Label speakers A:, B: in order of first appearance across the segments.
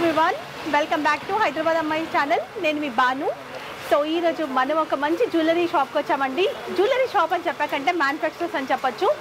A: Everyone welcome back to Hyderabad Ammayi channel నేను మీ Banu so ఈరోజు మనం ఒక మంచి జ్యువెలరీ షాప్కి వచ్చామండి జ్యువెలరీ షాప్ అని చెప్పాకంటే మ్యానుఫ్యాక్చరర్స్ అని చెప్పొచ్చు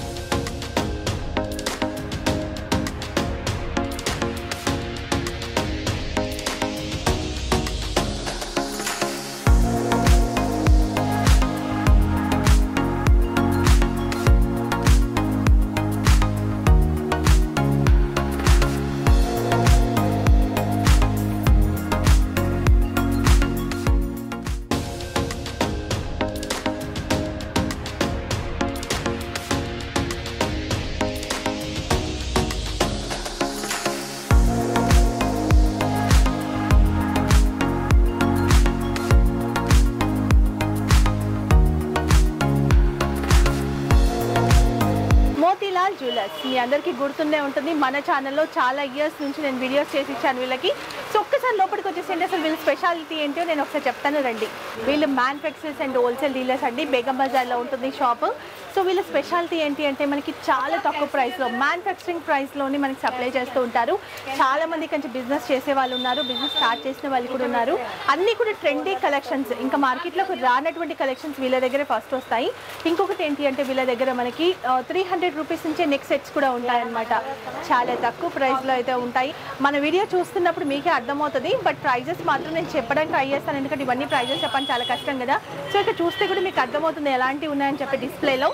A: మోతీలాల్ జ్యువెలర్స్ మీ అందరికీ గుర్తుండే ఉంటుంది మన ఛానల్లో చాలా ఇయర్స్ నుంచి నేను వీడియోస్ చేసి ఇచ్చాను వీళ్ళకి సో ఒక్కసారి లోపలికి వచ్చేసి అసలు వీళ్ళ స్పెషాలిటీ ఏంటో నేను ఒకసారి చెప్తాను రండి వీళ్ళు మ్యానుఫ్యాక్చరర్స్ అండ్ హోల్సేల్ డీలర్స్ అండి బేగం బజార్లో ఉంటుంది షాప్ సో వీళ్ళ స్పెషాలిటీ ఏంటి అంటే మనకి చాలా తక్కువ ప్రైస్లో మ్యానుఫ్యాక్చరింగ్ ప్రైస్లోని మనకి సప్లై చేస్తూ ఉంటారు చాలా మంది కొంచెం బిజినెస్ చేసే వాళ్ళు ఉన్నారు బిజినెస్ స్టార్ట్ చేసిన వాళ్ళు కూడా ఉన్నారు అన్నీ కూడా ట్రెండీ కలెక్షన్స్ ఇంకా మార్కెట్లోకి రానటువంటి కలెక్షన్స్ వీళ్ళ దగ్గర ఫస్ట్ వస్తాయి ఇంకొకటి ఏంటి అంటే వీళ్ళ దగ్గర మనకి త్రీ హండ్రెడ్ రూపీస్ నుంచే నెక్ సెట్స్ కూడా ఉంటాయన్నమాట చాలా తక్కువ ప్రైస్లో అయితే ఉంటాయి మన వీడియో చూస్తున్నప్పుడు మీకే అర్థమవుతుంది బట్ ప్రైజెస్ మాత్రం నేను చెప్పడానికి ట్రై చేస్తాను ఎందుకంటే ఇవన్నీ ప్రైజెస్ చెప్పడం చాలా కష్టం కదా సో ఇక్కడ చూస్తే కూడా మీకు అర్థమవుతుంది ఎలాంటివి ఉన్నాయని చెప్పి డిస్ప్లేలో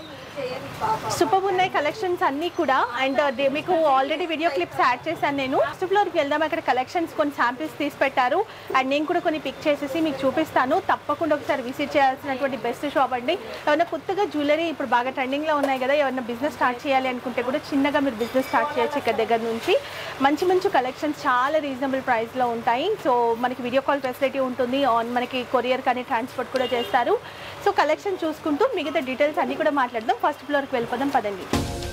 A: సూపర్ ఉన్నాయి కలెక్షన్స్ అన్నీ కూడా అండ్ మీకు ఆల్రెడీ వీడియో క్లిప్స్ యాడ్ చేశాను నేను ఫస్ట్ ఫ్లోర్కి వెళ్దాం అక్కడ కలెక్షన్స్ కొన్ని శాంపిల్స్ తీసి పెట్టారు అండ్ నేను కూడా కొన్ని పిక్ చేసేసి మీకు చూపిస్తాను తప్పకుండా ఒకసారి విజిట్ చేయాల్సినటువంటి బెస్ట్ షాప్ అండి ఏమైనా కొత్తగా జ్యువెలరీ ఇప్పుడు బాగా ట్రెండింగ్లో ఉన్నాయి కదా ఏమైనా బిజినెస్ స్టార్ట్ చేయాలి అనుకుంటే కూడా చిన్నగా మీరు బిజినెస్ స్టార్ట్ చేయొచ్చు ఇక్కడ దగ్గర నుంచి మంచి మంచి కలెక్షన్స్ చాలా రీజనబుల్ ప్రైస్లో ఉంటాయి సో మనకి వీడియో కాల్ ఫెసిలిటీ ఉంటుంది ఆన్ మనకి కొరియర్ కానీ ట్రాన్స్పోర్ట్ కూడా చేస్తారు సో కలెక్షన్ చూసుకుంటూ మిగతా డీటెయిల్స్ అన్నీ కూడా మాట్లాడదాం ఫస్ట్ ఫ్లోర్కి వెళ్ళిపోదాం పదండి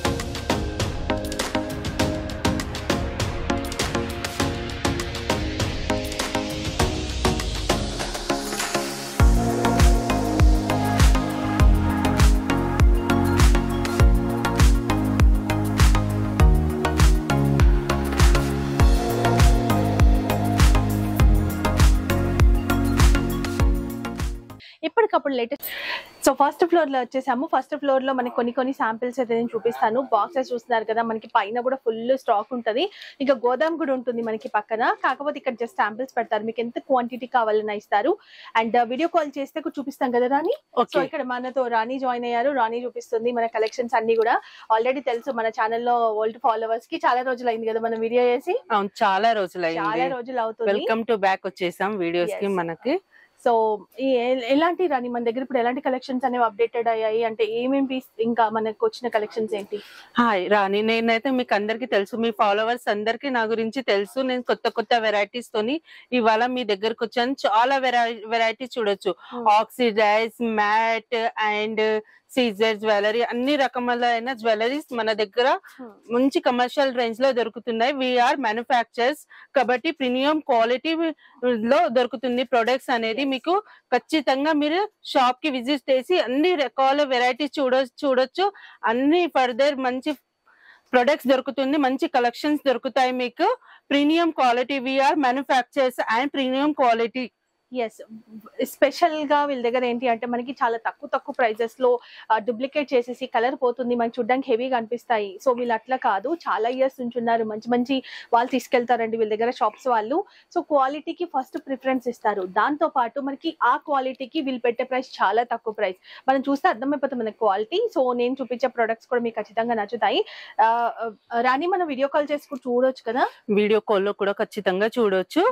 A: ఇప్పటికప్పుడు లేటెస్ట్ సో ఫస్ట్ ఫ్లోర్ లో వచ్చేసాము ఫస్ట్ ఫ్లోర్ లో మనకి కొన్ని కొన్ని శాంపిల్స్ అయితే నేను చూపిస్తాను బాక్సెస్ చూస్తున్నారు కదా మనకి పైన కూడా ఫుల్ స్టాక్ ఉంటుంది ఇంకా గోదాం కూడా ఉంటుంది మనకి పక్కన కాకపోతే ఇక్కడ జస్ట్ శాంపిల్స్ పెడతారు మీకు ఎంత క్వాంటిటీ కావాలన్నా ఇస్తారు అండ్ వీడియో కాల్ చేస్తే కూడా చూపిస్తాం కదా రాణి సో
B: ఓకే
A: ఇక్కడ మనతో రాణి జాయిన్ అయ్యారు రాణి చూపిస్తుంది మన కలెక్షన్స్ అన్ని కూడా ఆల్రెడీ తెలుసు మన ఛానల్లో ఓల్డ్ ఫాలోవర్స్ కి చాలా రోజులు అయింది కదా మనం వీడియో చేసి
B: అవును చాలా రోజులు
A: చాలా
B: అయింది
A: రోజులు అవుతుంది
B: వెల్కమ్ టు బ్యాక్ వచ్చేసాం వీడియోస్ కి
A: Yes.
B: మనకి
A: సో ఈ ఎ- ఎలాంటి రాని మన దగ్గర ఇప్పుడు ఎలాంటి కలెక్షన్స్ అనేవి అప్డేటెడ్ అయ్యాయి అంటే ఏమేమి పీస్ ఇంకా మనకు వచ్చిన కలెక్షన్స్ ఏంటి
B: హాయ్ రాణి నేనైతే మీకు అందరికి తెలుసు మీ ఫాలోవర్స్ అందరికి నా గురించి తెలుసు నేను కొత్త కొత్త వెరైటీస్ తోని ఇవాళ మీ దగ్గరకు వచ్చాను చాలా వెరైటీస్ చూడొచ్చు ఆక్సిడైజ్ మ్యాట్ అండ్ సీజర్ జ్యువెలరీ అన్ని రకములైన జ్యువెలరీస్ మన దగ్గర మంచి కమర్షియల్ రేంజ్ లో దొరుకుతున్నాయి వీఆర్ మ్యానుఫ్యాక్చర్స్ కాబట్టి ప్రీమియం క్వాలిటీ లో దొరుకుతుంది ప్రొడక్ట్స్ అనేది మీకు ఖచ్చితంగా మీరు షాప్ కి విజిట్ చేసి అన్ని రకాల వెరైటీస్ చూడ చూడొచ్చు అన్ని ఫర్దర్ మంచి ప్రొడక్ట్స్ దొరుకుతుంది మంచి కలెక్షన్స్ దొరుకుతాయి మీకు premium quality we are manufacturers and premium quality
A: yes special గా వీళ్ళ దగ్గర ఏంటి అంటే మనకి చాలా తక్కువ తక్కువ ప్రైజెస్ లో డూప్లికేట్ చేసేసి కలర్ పోతుంది మనకి చూడడానికి హెవీగా అనిపిస్తాయి సో వీళ్ళు అట్లా కాదు చాలా ఇయర్స్ నుంచి ఉన్నారు మంచి మంచి వాళ్ళు తీసుకెళ్తారండి వీళ్ళ దగ్గర షాప్స్ వాళ్ళు సో క్వాలిటీకి ఫస్ట్ ప్రిఫరెన్స్ ఇస్తారు దాంతో పాటు మనకి ఆ క్వాలిటీకి వీళ్ళు పెట్టే ప్రైస్ చాలా తక్కువ ప్రైస్ మనం చూస్తే అర్థమైపోతుంది మనకి క్వాలిటీ సో నేను చూపించే ప్రొడక్ట్స్ కూడా మీకు ఖచ్చితంగా నచ్చుతాయి ఆ, ఆ, రాణి మనం వీడియో కాల్ చేసి కూడా చూడొచ్చు కదా
B: వీడియో కాల్ లో కూడా ఖచ్చితంగా చూడొచ్చు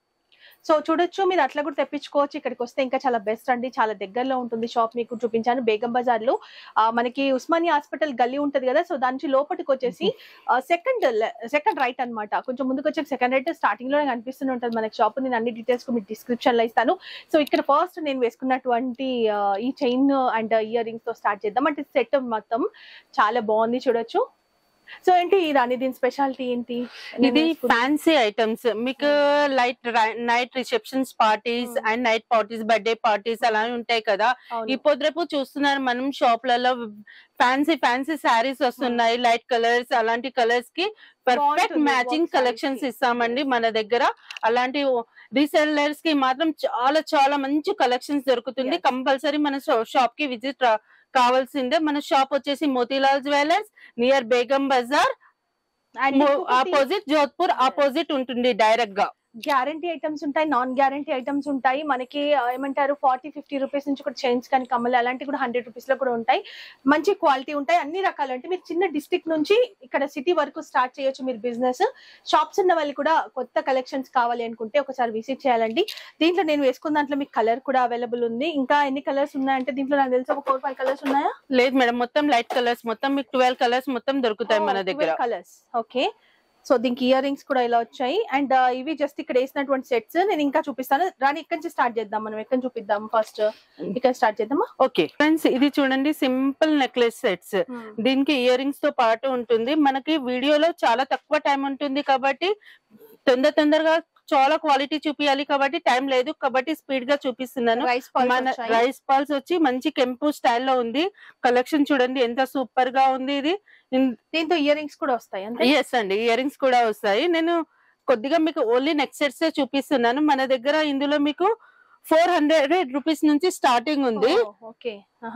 A: సో చూడొచ్చు మీరు అట్లా కూడా తెప్పించుకోవచ్చు ఇక్కడికి వస్తే ఇంకా చాలా బెస్ట్ అండి చాలా దగ్గరలో ఉంటుంది షాప్ మీకు చూపించాను బేగం బజార్ లో ఆ, మనకి ఉస్మానియా హాస్పిటల్ గల్లీ ఉంటది కదా సో దాని నుంచి లోపలికి వచ్చేసి సెకండ్ సెకండ్ రైట్ అన్నమాట కొంచెం ముందుకు వచ్చే సెకండ్ రైట్ స్టార్టింగ్ లో కనిపిస్తూనే ఉంటుంది మనకి షాప్ నేను అన్ని డీటెయిల్స్ మీకు డిస్క్రిప్షన్ లో ఇస్తాను సో ఇక్కడ ఫస్ట్ నేను వేసుకున్నటువంటి ఆ, ఈ చైన్ అండ్ ఇయర్ రింగ్స్ తో స్టార్ట్ చేద్దాం అంటే సెట్ మొత్తం చాలా బాగుంది చూడొచ్చు సో ఏంటి రాణి దీని స్పెషాలిటీ ఏంటి
B: ఇది ఫ్యాన్సీ ఐటమ్స్ మీకు light night receptions parties
A: Hmm.
B: And night parties birthday parties అలా ఉంటాయి కదా ఈ పొద్దుపు చూస్తున్నారు మనం షాప్లలో ఫ్యాన్సీ ఫ్యాన్సీ శారీస్ వస్తున్నాయి లైట్ కలర్స్ అలాంటి కలర్స్ కి పర్ఫెక్ట్
A: బాగుంటుంది
B: మ్యాచింగ్
A: work
B: కలెక్షన్స్
A: sarees కి.
B: ఇస్తామండి మన దగ్గర అలాంటి రీసెల్లర్స్ కి మాత్రం చాలా చాలా మంచి కలెక్షన్స్ దొరుకుతుంది
A: Yes.
B: కంపల్సరీ మన షాప్ కి విజిట్ కావాల్సిందే మన షాప్ వచ్చేసి Motilal jewellers near Begum Bazaar
A: and
B: opposite Jodhpur
A: Yes.
B: Opposite ఉంటుంది డైరెక్ట్ గా
A: గ్యారంటీ ఐటమ్స్ ఉంటాయి నాన్ గ్యారంటీ ఐటమ్స్ ఉంటాయి మనకి ఆ, ఏమంటారు ఫార్టీ ఫిఫ్టీ రూపీస్ నుంచి కూడా చైన్స్ కానీ కమ్మలు అలాంటివి కూడా హండ్రెడ్ రూపీస్ లో కూడా ఉంటాయి మంచి క్వాలిటీ ఉంటాయి అన్ని రకాలు అంటే మీరు చిన్న డిస్ట్రిక్ట్ నుంచి ఇక్కడ సిటీ వరకు స్టార్ట్ చేయొచ్చు మీరు బిజినెస్ షాప్స్ ఉన్న వాళ్ళు కూడా కొత్త కలెక్షన్స్ కావాలి అనుకుంటే ఒకసారి విజిట్ చేయాలండి దీంట్లో నేను వేసుకున్న దాంట్లో మీకు కలర్ కూడా అవైలబుల్ ఉంది ఇంకా ఎన్ని కలర్స్ ఉన్నాయంటే దీంట్లో నాకు తెలిసి ఒక ఫోర్ ఫైవ్ కలర్స్ ఉన్నాయా
B: లేదు మేడం మొత్తం లైట్ కలర్స్ మొత్తం మీకు ట్వెల్వ్ కలర్స్ మొత్తం దొరుకుతాయి మన దగ్గర
A: కలర్స్ ఓకే సో దీనికి ఇయర్ రింగ్స్ కూడా ఇలా వచ్చాయి అండ్ ఇవి జస్ట్ ఇక్కడ వేసినటువంటి సెట్స్ నేను ఇంకా చూపిస్తాను రాని ఇక్కడి నుంచి స్టార్ట్ చేద్దాం మనం ఎక్కడ చూపిద్దాం ఫస్ట్ ఇక్కడ స్టార్ట్ చేద్దామా
B: ఓకే ఫ్రెండ్స్ ఇది చూడండి సింపుల్ నెక్లెస్ సెట్స్ దీనికి ఇయర్ రింగ్స్ తో పాటు ఉంటుంది మనకి వీడియోలో చాలా తక్కువ టైం ఉంటుంది కాబట్టి తొందర తొందరగా చాలా క్వాలిటీ చూపించాలి కాబట్టి టైం లేదు కాబట్టి స్పీడ్ గా చూపిస్తున్నాను
A: రైస్
B: మన రైస్ పాల్స్ వచ్చి మంచి కెంపు స్టైల్లో ఉంది కలెక్షన్ చూడండి ఎంత సూపర్ గా ఉంది ఇది
A: దీంతో ఇయర్ రింగ్స్ కూడా వస్తాయి అంతే
B: ఎస్ అండి ఇయర్ రింగ్స్ కూడా వస్తాయి నేను కొద్దిగా మీకు ఓన్లీ నెక్ సెట్స్ చూపిస్తున్నాను మన దగ్గర ఇందులో మీకు ఫోర్ హండ్రెడ్ రూపీస్ నుంచి స్టార్టింగ్ ఉంది
A: ఓకే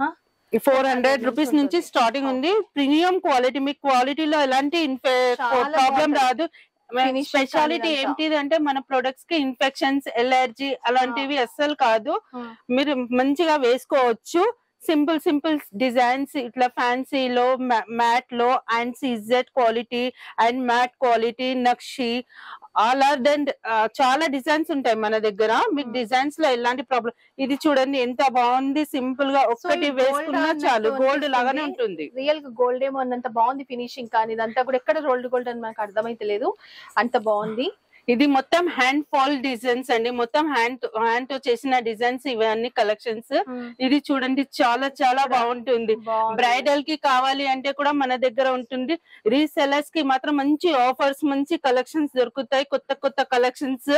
B: ఫోర్ హండ్రెడ్
A: నుంచి
B: రూపీస్ నుంచి
A: ఉంటుంది.
B: స్టార్టింగ్ ఉంది ప్రీమియం క్వాలిటీ మీకు క్వాలిటీలో ఎలాంటి
A: చాలా
B: ప్రాబ్లం
A: బాగుంటది.
B: రాదు
A: Finish
B: స్పెషాలిటీ
A: కానీ ఇదంతా.
B: ఏంటిది అంటే మన ప్రొడక్ట్స్ కి ఇన్ఫెక్షన్స్ ఎలర్జీ అలాంటివి అస్సలు కాదు మీరు మంచిగా వేసుకోవచ్చు సింపుల్ సింపుల్ డిజైన్స్ ఇట్లా ఫ్యాన్సీలో మ్యాట్ లో and CZ quality and matte quality nakshi all are then చాలా డిజైన్స్ ఉంటాయి మన దగ్గర మీకు
A: Hmm.
B: డిజైన్స్ లో ఎలాంటి ప్రాబ్లం ఇది చూడండి ఎంత బాగుంది సింపుల్ గా ఒక్కటి
A: ఇది gold
B: వేసుకున్నా
A: అన్నట్టు
B: చాలు గోల్డ్
A: అనిపిస్తుంది.
B: లాగానే ఉంటుంది
A: రియల్ గా గోల్డ్ ఏమో అన్నంత బాగుంది ఫినిషింగ్ కానీ ఇదంతా కూడా ఎక్కడ రోల్డ్ గోల్డ్ అని మనకు అర్థమైతే లేదు అంత బాగుంది
B: ఇది మొత్తం హ్యాండ్ ఫాల్ డిజైన్స్ అండి మొత్తం హ్యాండ్ హ్యాండ్ తో చేసిన డిజైన్స్ ఇవన్నీ కలెక్షన్స్ ఇది చూడండి చాలా చాలా
A: ఇక్కడ
B: బాగుంటుంది
A: బాగుంది.
B: బ్రైడల్ కి కావాలి అంటే కూడా మన దగ్గర ఉంటుంది రీసెలర్స్ కి మాత్రం మంచి ఆఫర్స్ మంచి కలెక్షన్స్ దొరుకుతాయి కొత్త కొత్త కలెక్షన్స్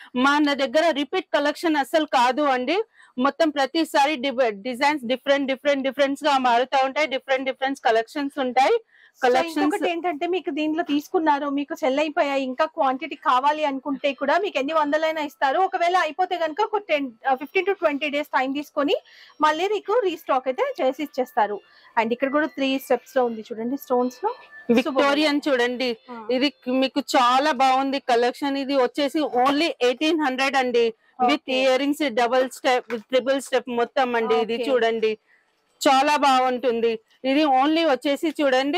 B: మన దగ్గర రిపీట్ కలెక్షన్ అసలు కాదు అండి మొత్తం ప్రతిసారి డిజైన్స్ డిఫరెంట్ డిఫరెంట్ డిఫరెంట్స్ గా మారుతా ఉంటాయి డిఫరెంట్ డిఫరెంట్ కలెక్షన్స్ ఉంటాయి
A: సో
B: collections-
A: ఇంకొకటి ఏంటంటే మీకు దీంట్లో తీసుకున్నారు మీకు సెల్ అయిపోయాయి ఇంకా క్వాంటిటీ కావాలి అనుకుంటే కూడా మీకు ఎన్ని వందలైనా ఇస్తారు ఒకవేళ అయిపోతే కనుక ఒక ten fifteen to twenty days time తీసుకొని మళ్ళీ మీకు రీస్టాక్ అయితే చేసి ఇచ్చేస్తారు అండ్ ఇక్కడ కూడా త్రీ స్టెప్స్ లో ఉంది చూడండి స్టోన్స్ లో
B: విక్టోరియన్ చూడండి ఇది మీకు చాలా బాగుంది కలెక్షన్ ఇది వచ్చేసి ఓన్లీ ఎయిటీన్ హండ్రెడ్ అండి with
A: Okay.
B: Ear rings double step triple step మొత్తం అండి ఇది
A: Okay.
B: చూడండి చాలా బాగుంటుంది ఇది ఓన్లీ వచ్చేసి చూడండి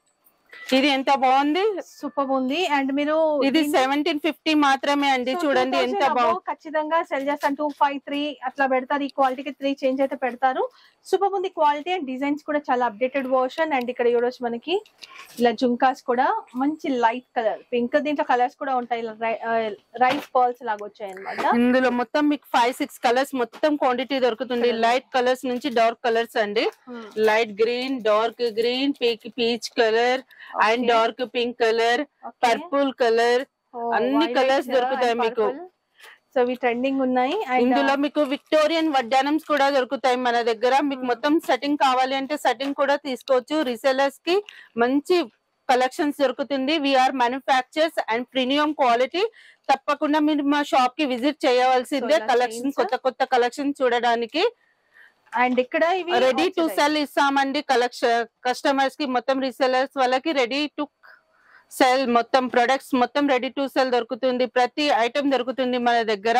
B: ఇది ఎంత బాగుంది
A: సూపర్ ఉంది అండ్ మీరు
B: ఇది
A: దీన్ని-
B: సెవెంటీన్ ఫిఫ్టీ మాత్రమే అండి
A: సో
B: చూడండి
A: 2000
B: ఎంత
A: above
B: బాగుంది
A: ఖచ్చితంగా సెల్ చేస్తాను టూ ఫైవ్ త్రీ అట్లా పెడతారు ఈ క్వాలిటీకి త్రీ చేంజ్ అయితే పెడతారు సూపర్ ఉంది క్వాలిటీ అండ్ డిజైన్స్ కూడా చాలా అప్డేటెడ్ వర్షన్ అండ్ ఇక్కడ ఈరోజు మనకి ఇలా జుంకాస్ కూడా మంచి లైట్ కలర్ పింక్ దీంట్లో కలర్స్ కూడా ఉంటాయి రైస్ పర్ల్స్ లాగా వచ్చాయి అనమాట
B: ఇందులో మొత్తం మీకు ఫైవ్ సిక్స్ కలర్స్ మొత్తం క్వాంటిటీ దొరుకుతుంది
A: Colour.
B: లైట్ కలర్స్ నుంచి డార్క్ కలర్స్ అండి light green dark green peach colour and dark pink colour purple colour అన్ని colours దొరుకుతాయి మీకు.
A: సో ఇవి ట్రెండింగ్ ఉన్నాయి అండ్
B: ఇందులో మీకు విక్టోరియన్ వడ్డానమ్స్ కూడా దొరుకుతాయి మన దగ్గర మీకు
A: Hmm.
B: మొత్తం సెట్టింగ్ కావాలి అంటే సెట్టింగ్ కూడా తీసుకోవచ్చు రీసెలర్స్ కి మంచి కలెక్షన్స్ దొరుకుతుంది we are manufacturers and premium quality తప్పకుండా మీరు మా షాప్ కి విజిట్ చేయవలసిందే
A: So, ఇలా
B: కలెక్షన్
A: chains?
B: కొత్త కొత్త కలెక్షన్ చూడడానికి
A: అండ్ ఇక్కడ ఇవి
B: రెడీ టు
A: oxidized.
B: సెల్ ఇస్తామండి కలెక్షన్ కస్టమర్స్ కి మొత్తం రీసెలర్స్ వాళ్ళకి రెడీ టు సెల్ మొత్తం ప్రొడక్ట్స్ మొత్తం రెడీ టు సెల్ దొరుకుతుంది ప్రతి ఐటమ్ దొరుకుతుంది మన దగ్గర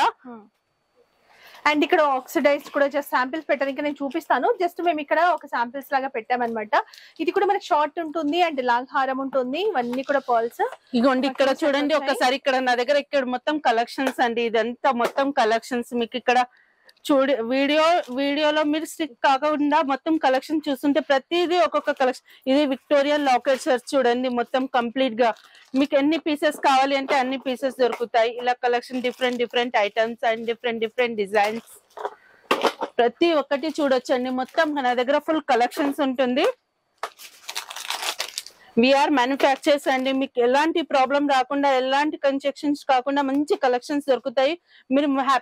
A: అండ్ ఇక్కడ ఆక్సిడైజ్ కూడా జస్ట్ శాంపిల్స్ పెట్టడానికి నేను చూపిస్తాను జస్ట్ మేము ఇక్కడ ఒక శాంపిల్స్ లాగా పెట్టామన్నమాట ఇది కూడా మనకి షార్ట్ ఉంటుంది అండ్ లాంగ్ హారం ఉంటుంది ఇవన్నీ కూడా పర్ల్స్
B: ఇగోండి ఇక్కడ
A: Buttons
B: చూడండి
A: వచ్చాయి.
B: ఒకసారి ఇక్కడ నా దగ్గర ఇక్కడ మొత్తం కలెక్షన్స్ అండి ఇదంతా మొత్తం కలెక్షన్స్ మీకు ఇక్కడ చూడి వీడియో వీడియోలో మీరు స్టిక్ కాకుండా మొత్తం కలెక్షన్ చూస్తుంటే ప్రతిదీ ఒక్కొక్క కలెక్షన్ ఇది విక్టోరియన్ లాకెట్ షర్ట్స్ చూడండి మొత్తం కంప్లీట్ గా మీకు ఎన్ని పీసెస్ కావాలి అంటే అన్ని పీసెస్ దొరుకుతాయి ఇలా collection different different items and different different designs ప్రతి ఒక్కటి చూడొచ్చండి మొత్తం నా దగ్గర ఫుల్ కలెక్షన్స్ ఉంటుంది విఆర్ మ్యానుఫ్యాక్చర్స్ అండి మీకు ఎలాంటి ప్రాబ్లం రాకుండా ఎలాంటి కన్స్ట్రక్షన్స్ కాకుండా మంచి కలెక్షన్స్ దొరుకుతాయి మీరు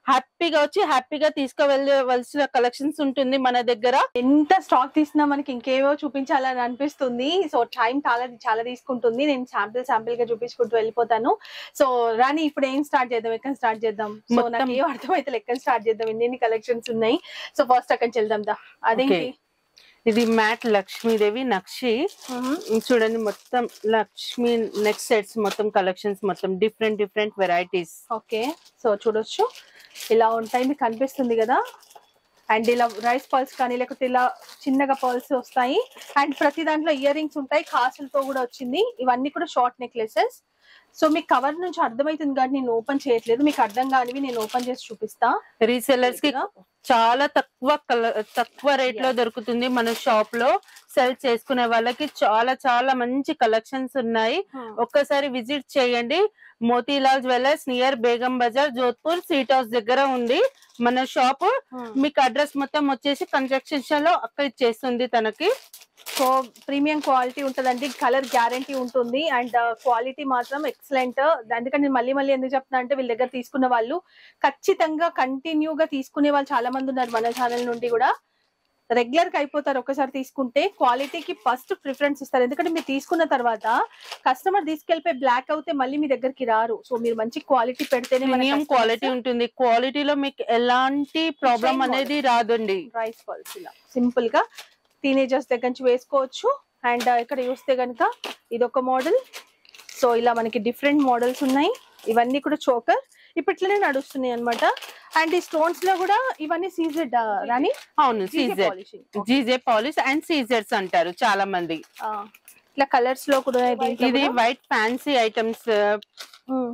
B: హ్యాపీగా వచ్చి హ్యాపీగా తీసుకువెళ్ళవలసిన కలెక్షన్స్ ఉంటుంది మన దగ్గర
A: ఎంత స్టాక్ తీసినా మనకి ఇంకేవో చూపించాలని అనిపిస్తుంది సో టైం చాలా చాలా తీసుకుంటుంది నేను శాంపిల్ శాంపిల్ గా చూపించుకుంటూ వెళ్ళిపోతాను సో రాని ఇప్పుడు ఏం స్టార్ట్ చేద్దాం ఎక్కడ స్టార్ట్ చేద్దాం సో
B: మొత్తం-
A: నాకు ఏం అర్థమైతే ఎక్కడ స్టార్ట్ చేద్దాం ఎన్ని కలెక్షన్స్ ఉన్నాయి సో ఫస్ట్ అక్కడ వెళ్దాం దా అదేంటి
B: ఇది మ్యాట్ లక్ష్మీదేవి నక్షి చూడండి మొత్తం లక్ష్మీ నెక్స్ట్ సెట్స్ మొత్తం కలెక్షన్స్ మొత్తం different different varieties
A: okay so చూడొచ్చు ఇలా ఉంటాయి మీకు కనిపిస్తుంది కదా అండ్ ఇలా రైస్ పర్ల్స్ కానీ లేకపోతే ఇలా చిన్నగా పర్ల్స్ వస్తాయి అండ్ ప్రతి దాంట్లో ఇయర్ రింగ్స్ ఉంటాయి కాసులతో కూడా వచ్చింది ఇవన్నీ కూడా షార్ట్ నెక్లెసెస్ సో మీకు కవర్ నుంచి అర్థమవుతుంది కానీ నేను ఓపెన్ చేయట్లేదు మీకు అర్థం కానివి నేను ఓపెన్ చేసి చూపిస్తా
B: రీసెల్లర్స్ కి చాలా తక్కువ కల- తక్కువ రేట్ లో దొరుకుతుంది మన షాప్ లో సెల్ చేసుకునే వాళ్ళకి చాలా చాలా మంచి కలెక్షన్స్ ఉన్నాయి ఒక్కసారి విజిట్ చేయండి Motilal jewellers near Begum Bazaar Jodhpur sweet house దగ్గర ఉంది మన షాప్ మీకు అడ్రస్ మొత్తం వచ్చేసి కన్స్ట్రక్షన్ లో అక్కడ ఇచ్చేస్తుంది తనకి
A: సో ప్రీమియం క్వాలిటీ ఉంటుందండి కలర్ గ్యారంటీ ఉంటుంది అండ్ క్వాలిటీ మాత్రం ఎక్సలెంట్ అందుకని నేను మళ్ళీ మళ్ళీ ఎందుకు చెప్తున్నా అంటే వీళ్ళ దగ్గర తీసుకున్న వాళ్ళు ఖచ్చితంగా కంటిన్యూగా తీసుకునే వాళ్ళు చాలా మంది ఉన్నారు మన ఛానల్ నుండి కూడా రెగ్యులర్ గా అయిపోతారు ఒకసారి తీసుకుంటే క్వాలిటీకి ఫస్ట్ ప్రిఫరెన్స్ ఇస్తారు ఎందుకంటే మీరు తీసుకున్న తర్వాత కస్టమర్ తీసుకెళ్ళిపోయి బ్లాక్ అవుతే మళ్ళీ మీ దగ్గరికి రారు సో మీరు మంచి క్వాలిటీ పెడితేనే
B: ప్రీమియం క్వాలిటీ ఉంటుంది క్వాలిటీలో మీకు ఎలాంటి ప్రాబ్లం
A: Design
B: అనేది రాదండి
A: రైస్ పల్స్ ఇలా సింపుల్ గా టీనేజర్స్ దగ్గర నుంచి వేసుకోవచ్చు అండ్ ఇక్కడ చూస్తే కనుక ఇది ఒక మోడల్ సో ఇలా మనకి డిఫరెంట్ మోడల్స్ ఉన్నాయి ఇవన్నీ కూడా చోకర్ ఇప్పట్లోనే నడుస్తున్నాయి అన్నమాట అండ్ ఈ స్టోన్స్ లో కూడా ఇవన్నీ సీజెడ్ రాని
B: అవును సీజర్
A: పాలిషింగ్
B: జీజే పాలిష్ అండ్ సీజర్స్ అంటారు చాలా మంది
A: ఇట్లా కలర్స్ లో కూడా ఉన్నాయి దీంట్లో
B: ఇది
A: కూడా.
B: White fancy items
A: um.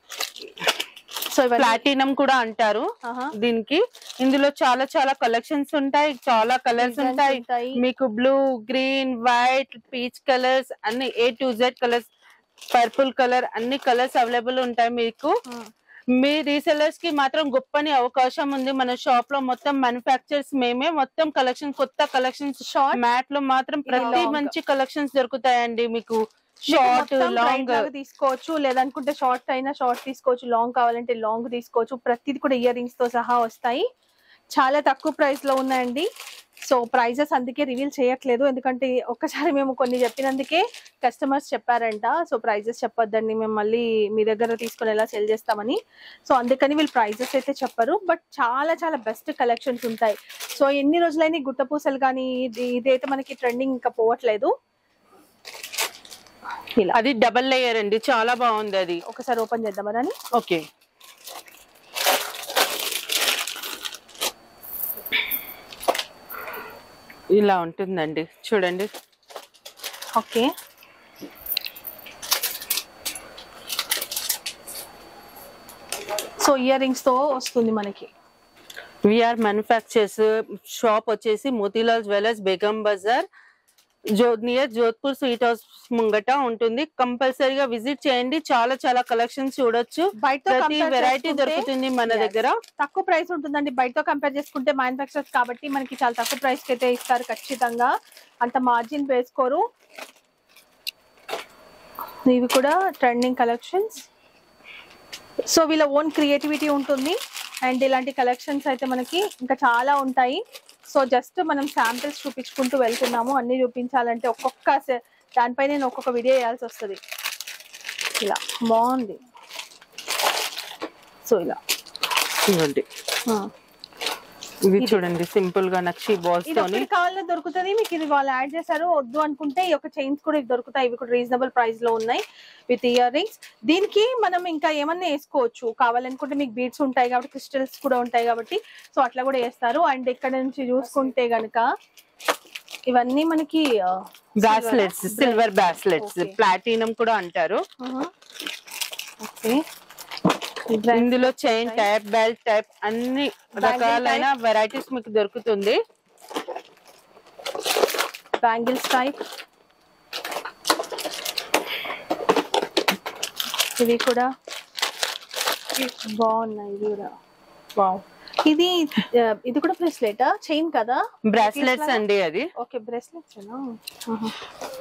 A: So ఇవన్నీ
B: ప్లాటినం కూడా అంటారు
A: ఆహా.
B: దీనికి ఇందులో చాలా చాలా కలెక్షన్స్ ఉంటాయి చాలా కలర్స్
A: Designs
B: ఉంటాయి
A: ఉంటాయి.
B: మీకు blue green white peach colours అన్ని A to Z colours purple colour అన్ని కలర్స్ అవైలబుల్ ఉంటాయి మీకు
A: ఉమ్.
B: మీ రీసెలర్స్ కి మాత్రం గొప్పని అవకాశం ఉంది మన షాప్ లో మొత్తం మ్యానుఫాక్చర్స్ మేమే మొత్తం కలెక్షన్ కొత్త కలెక్షన్స్
A: Short?
B: మ్యాట్ లో మాత్రం ప్రతి
A: long.
B: మంచి కలెక్షన్స్ దొరుకుతాయండి మీకు
A: మీకు
B: షార్ట్
A: మొత్తం
B: లాంగ్
A: బ్రైట్ లాగా తీసుకోవచ్చు లేదనుకుంటే షార్ట్ అయినా షార్ట్ తీసుకోవచ్చు లాంగ్ కావాలంటే లాంగ్ తీసుకోవచ్చు ప్రతిది కూడా ఇయర్ రింగ్స్ తో సహా వస్తాయి చాలా తక్కువ ప్రైస్ లో ఉన్నాయండి సో ప్రైజెస్ అందుకే రివీల్ చేయట్లేదు ఎందుకంటే ఒక్కసారి మేము కొన్ని చెప్పినందుకే కస్టమర్స్ చెప్పారంట సో ప్రైజెస్ చెప్పొద్దండి మేము మళ్ళీ మీ దగ్గర తీసుకొని ఎలా సెల్ చేస్తామని సో అందుకని వీళ్ళు ప్రైజెస్ అయితే చెప్పరు బట్ చాలా చాలా బెస్ట్ కలెక్షన్స్ ఉంటాయి సో ఎన్ని రోజులైనా ఈ గుట్టపూసలు కానీ ఇది ఇదైతే మనకి ట్రెండింగ్ ఇంకా పోవట్లేదు ఇలా
B: అది డబల్ లేయర్ అండి చాలా బాగుంది అది
A: ఒకసారి ఓపెన్ చేద్దామా అని
B: ఓకే ఇలా ఉంటుందండి చూడండి
A: ఓకే సో ఇయర్ రింగ్స్ తో వస్తుంది మనకి
B: విఆర్ మ్యానుఫ్యాక్చర్స్ షాప్ వచ్చేసి మోతీలాల్ జ్యువెలర్స్ బేగం బజార్ జో నియర్ జోధ్పూర్ స్వీట్ హౌస్ ముంగట ఉంటుంది కంపల్సరీగా విజిట్ చేయండి చాలా చాలా కలెక్షన్స్ చూడొచ్చు
A: బయటతో
B: ప్రతి
A: compare
B: వెరైటీ
A: చేసుకుంటే
B: దొరుకుతుంది మన
A: Yes.
B: దగ్గర
A: తక్కువ ప్రైస్ ఉంటుందండి బయటతో కంపేర్ చేసుకుంటే మ్యానుఫాక్చర్స్ కాబట్టి మనకి చాలా తక్కువ ప్రైస్ కి అయితే ఇస్తారు ఖచ్చితంగా అంత మార్జిన్ వేసుకోరు ఇవి కూడా ట్రెండింగ్ కలెక్షన్స్ సో వీళ్ళ ఓన్ క్రియేటివిటీ ఉంటుంది అండ్ ఇలాంటి కలెక్షన్స్ అయితే మనకి ఇంకా చాలా ఉంటాయి సో జస్ట్ మనం శాంపిల్స్ చూపించుకుంటూ వెళ్తున్నాము అన్ని చూపించాలంటే ఒక్కొక్క se- దానిపై నేను ఒక్కొక్క వీడియో వేయాల్సి వస్తుంది ఇలా బాగుంది సో ఇలా
B: ఇవ్వండి ఇవి చూడండి సింపుల్ గా నక్షి బాల్స్
A: ఇది
B: తోని
A: ఒక్కటి కావాలన్నా దొరుకుతుంది మీకు ఇది వాళ్ళు యాడ్ చేశారు వద్దు అనుకుంటే ఈ యొక్క చైన్స్ కూడా ఇవి దొరుకుతాయి ఇవి కూడా రీజనబుల్ ప్రైస్ లో ఉన్నాయి విత్ ఇయర్ రింగ్స్ దీనికి మనం ఇంకా ఏమన్నా వేసుకోవచ్చు కావాలనుకుంటే మీకు బీట్స్ ఉంటాయి కాబట్టి క్రిస్టల్స్ కూడా ఉంటాయి కాబట్టి సో అట్లా కూడా వేస్తారు అండ్ ఇక్కడ నుంచి చూసుకుంటే గనక ఇవన్నీ మనకి
B: bracelets silver bracelets
A: Okay.
B: Platinum కూడా అంటారు
A: ఓకే
B: ఇందులో చైన్ టైప్ బెల్ట్ టైప్ అన్ని రకాలైన వెరైటీస్ మీకు దొరుకుతుంది
A: బ్యాంగిల్స్ టైప్ ఇవి కూడా బాగున్నాయి ఇవి కూడా వావ్ ఇది ఆ, ఇది కూడా బ్రేస్లెట్ చైన్ కదా
B: బ్రాస్లెట్స్ అండి అది
A: okay bracelets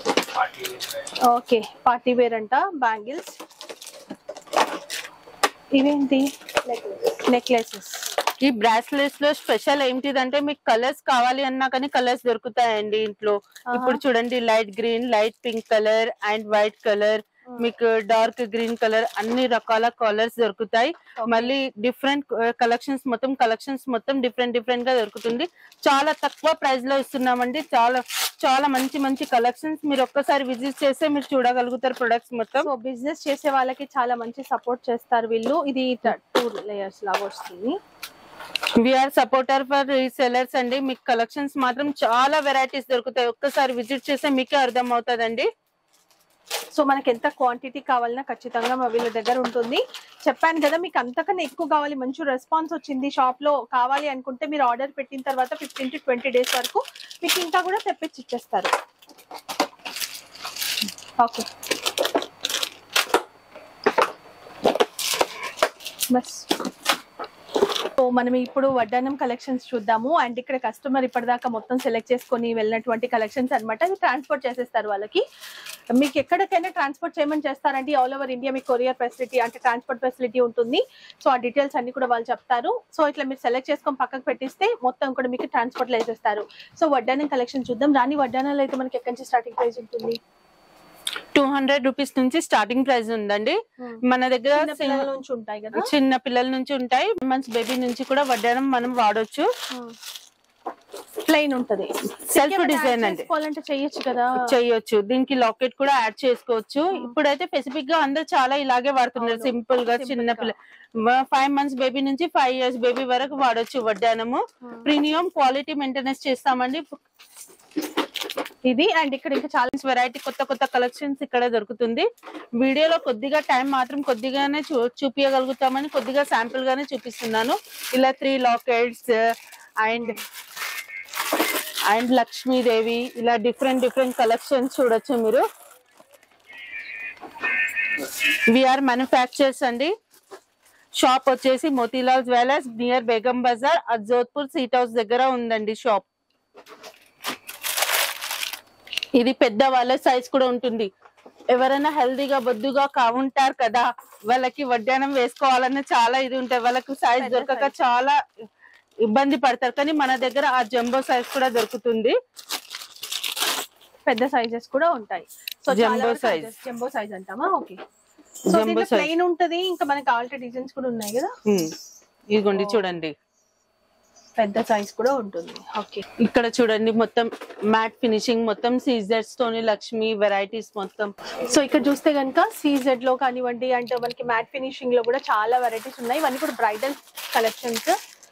A: okay party wear అంట బ్యాంగిల్స్ ఇవేంటి నెక్లెసెస్
B: ఈ బ్రాస్లెట్స్ లో స్పెషల్ ఏంటిదంటే మీకు కలర్స్ కావాలి అన్నా కానీ కలర్స్ దొరుకుతాయండి ఇంట్లో ఇప్పుడు చూడండి light green light pink colour and white colour మీకు డార్క్ గ్రీన్ కలర్ అన్ని రకాల కలర్స్ దొరుకుతాయి మళ్ళీ డిఫరెంట్ కలెక్షన్స్ మొత్తం కలెక్షన్స్ మొత్తం డిఫరెంట్ డిఫరెంట్ గా దొరుకుతుంది చాలా తక్కువ ప్రైస్ లో ఇస్తున్నామండి చాలా చాలా మంచి మంచి కలెక్షన్స్ మీరు ఒక్కసారి విజిట్ చేస్తే మీరు చూడగలుగుతారు ప్రొడక్ట్స్ మొత్తం
A: సో బిజినెస్ చేసే వాళ్ళకి చాలా మంచి సపోర్ట్ చేస్తారు వీళ్ళు ఇది టూ లేయర్స్ లాగా వస్తుంది
B: విఆర్ సపోర్టర్ ఫర్ రీసెలర్స్ అండి మీకు కలెక్షన్స్ మాత్రం చాలా వెరైటీస్ దొరుకుతాయి ఒక్కసారి విజిట్ చేస్తే మీకే అర్థం అవుతుందండి
A: సో మనకి ఎంత క్వాంటిటీ కావాలన్నా ఖచ్చితంగా మా వీళ్ళ దగ్గర ఉంటుంది చెప్పాను కదా మీకు అంతకన్నా ఎక్కువ కావాలి మంచి రెస్పాన్స్ వచ్చింది షాప్ లో కావాలి అనుకుంటే మీరు ఆర్డర్ పెట్టిన తర్వాత ఫిఫ్టీన్ టు ట్వంటీ డేస్ వరకు మీకు ఇంకా కూడా తెప్పించి ఇచ్చేస్తారు ఓకే బస్ సో మనం ఇప్పుడు వడ్డానం కలెక్షన్స్ చూద్దాము అండ్ ఇక్కడ కస్టమర్ ఇప్పటిదాకా మొత్తం సెలెక్ట్ చేసుకొని వెళ్ళినటువంటి కలెక్షన్స్ అన్నమాట అది ట్రాన్స్పోర్ట్ చేసేస్తారు వాళ్ళకి మీకు ఎక్కడికైనా ట్రాన్స్పోర్ట్ చేయమని చేస్తారండి ఆల్ ఓవర్ ఇండియా మీకు కొరియర్ ఫెసిలిటీ అంటే ట్రాన్స్పోర్ట్ ఫెసిలిటీ ఉంటుంది సో ఆ డీటెయిల్స్ అన్ని కూడా వాళ్ళు చెప్తారు సో ఇట్లా మీరు సెలెక్ట్ చేసుకొని పక్కకు పెట్టిస్తే మొత్తం కూడా మీకు ట్రాన్స్పోర్ట్ లో వేసేస్తారు సో వడ్డానం కలెక్షన్ చూద్దాం రాని వడ్డానాలు అయితే మనకి ఎక్కడి నుంచి స్టార్టింగ్ ప్రైస్ ఉంటుంది
B: టూ హండ్రెడ్ రూపీస్ నుంచి స్టార్టింగ్ ప్రైస్ ఉందండి మన దగ్గర
A: చిన్న పిల్లల నుంచి ఉంటాయి కదా
B: చిన్న పిల్లల నుంచి ఉంటాయి మంత్స్ బేబీ నుంచి కూడా వడ్డానం మనం వాడొచ్చు
A: ప్లెయిన్ ఉంటది
B: సెల్ఫ్
A: ఇంకేమైనా
B: డిజైన్
A: add
B: అండి
A: చేసుకోవాలంటే చెయ్యొచ్చు కదా
B: చేయొచ్చు దీనికి లాకెట్ కూడా యాడ్ చేసుకోవచ్చు ఇప్పుడైతే స్పెసిఫిక్ గా అందరు చాలా ఇలాగే వాడుతున్నారు
A: అవును.
B: సింపుల్ గా
A: Simple
B: చిన్న
A: గా.
B: పిల్ల ఫైవ్ మంత్స్ బేబీ నుంచి ఫైవ్ ఇయర్స్ బేబీ వరకు వాడొచ్చు వడ్డానము ప్రీమియం క్వాలిటీ మెయింటెనెన్స్ చేస్తామండి
A: ఇది అండ్ ఇక్కడ ఇంకా చాలా
B: వెరైటీ కొత్త కొత్త కలెక్షన్స్ ఇక్కడ దొరుకుతుంది వీడియోలో కొద్దిగా టైం మాత్రం కొద్దిగానే చూ చూపించగలుగుతామని కొద్దిగా శాంపుల్ గానే చూపిస్తున్నాను ఇలా three lockets and and Lakshmidevi ఇలా డిఫరెంట్ డిఫరెంట్ కలెక్షన్స్ చూడొచ్చు మీరు విఆర్ మ్యానుఫ్యాక్చర్స్ అండి షాప్ వచ్చేసి మోతీలాల్ జ్యువెలర్స్ నియర్ బేగం బజార్ అజోధ్పూర్ సీట్ హౌస్ దగ్గర ఉందండి షాప్ ఇది పెద్ద వాళ్ళ సైజ్ కూడా ఉంటుంది ఎవరైనా హెల్దీగా బొద్దుగా కావుంటారు కదా వాళ్ళకి వడ్డానం వేసుకోవాలన్న చాలా ఇది ఉంటాయి వాళ్ళకి సైజ్
A: పెద్ద
B: దొరకక
A: size.
B: చాలా ఇబ్బంది పడతారు కానీ మన దగ్గర ఆ జంబో సైజ్ కూడా దొరుకుతుంది
A: పెద్ద సైజెస్ కూడా ఉంటాయి so
B: Jumbo size.
A: Jumbo size అంటామా ఓకే సో
B: Jumbo
A: దీంట్లో
B: size.
A: ప్లెయిన్ ఉంటది ఇంకా మనకి ఆల్రెడీ డిజైన్స్ కూడా ఉన్నాయి కదా
B: ఉమ్. ఇదిగోండి
A: Oh.
B: చూడండి
A: పెద్ద సైజ్ కూడా ఉంటుంది ఓకే
B: ఇక్కడ చూడండి మొత్తం మ్యాట్ ఫినిషింగ్ మొత్తం సీజర్స్ తోని లక్ష్మి వెరైటీస్ మొత్తం
A: సో ఇక్కడ చూస్తే కనుక సీజెడ్ లో కానివ్వండి అంటే మనకి మ్యాట్ ఫినిషింగ్ లో కూడా చాలా వెరైటీస్ ఉన్నాయి ఇవన్నీ కూడా బ్రైడల్ కలెక్షన్స్